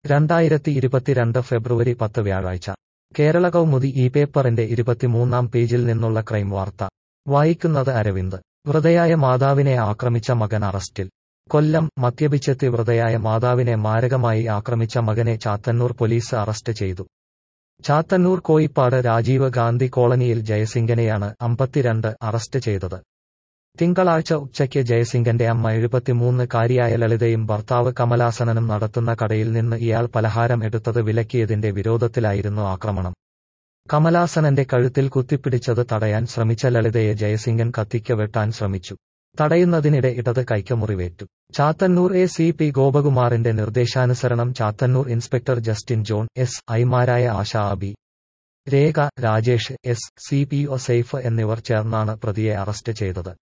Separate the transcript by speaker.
Speaker 1: രണ്ടായിരത്തി ഇരുപത്തിരണ്ട് ഫെബ്രുവരി പത്ത് വ്യാഴാഴ്ച കേരള കൗമുദി ഈ പേപ്പറിന്റെ ഇരുപത്തിമൂന്നാം പേജിൽ നിന്നുള്ള ക്രൈം വാർത്ത വായിക്കുന്നത് അരവിന്ദ് വൃതയായ മാതാവിനെ ആക്രമിച്ച മകൻ അറസ്റ്റിൽ കൊല്ലം മദ്യപിച്ചെത്തി വൃതയായ മാതാവിനെ മാരകമായി ആക്രമിച്ച മകനെ ചാത്തന്നൂർ പോലീസ് അറസ്റ്റ് ചെയ്തു ചാത്തന്നൂർ കോയിപ്പാട് രാജീവ് ഗാന്ധി കോളനിയിൽ ജയസിംഗനെയാണ് അമ്പത്തിരണ്ട് അറസ്റ്റ് ചെയ്തത് തിങ്കളാഴ്ച ഉച്ചയ്ക്ക് ജയസിംഗന്റെ അമ്മ എഴുപത്തിമൂന്ന് കാരിയായ ലളിതയും ഭർത്താവ് കമലാസനനും നടത്തുന്ന കടയിൽ നിന്ന് ഇയാൾ പലഹാരം എടുത്തത് വിലക്കിയതിന്റെ വിരോധത്തിലായിരുന്നു ആക്രമണം കമലാസനന്റെ കഴുത്തിൽ കുത്തിപ്പിടിച്ചത് തടയാൻ ശ്രമിച്ച ലളിതയെ ജയസിംഗൻ കത്തിക്ക് വെട്ടാൻ ശ്രമിച്ചു തടയുന്നതിനിടെ ഇടത് കൈക്ക് മുറിവേറ്റു ചാത്തന്നൂർ എ സി പി ഗോപകുമാറിന്റെ നിർദ്ദേശാനുസരണം Chathannoor inspector Justin John S ഐമാരായ Asha Abi Rekha Rajesh S C P O Saif എന്നിവർ ചേർന്നാണ് പ്രതിയെ അറസ്റ്റ് ചെയ്തത്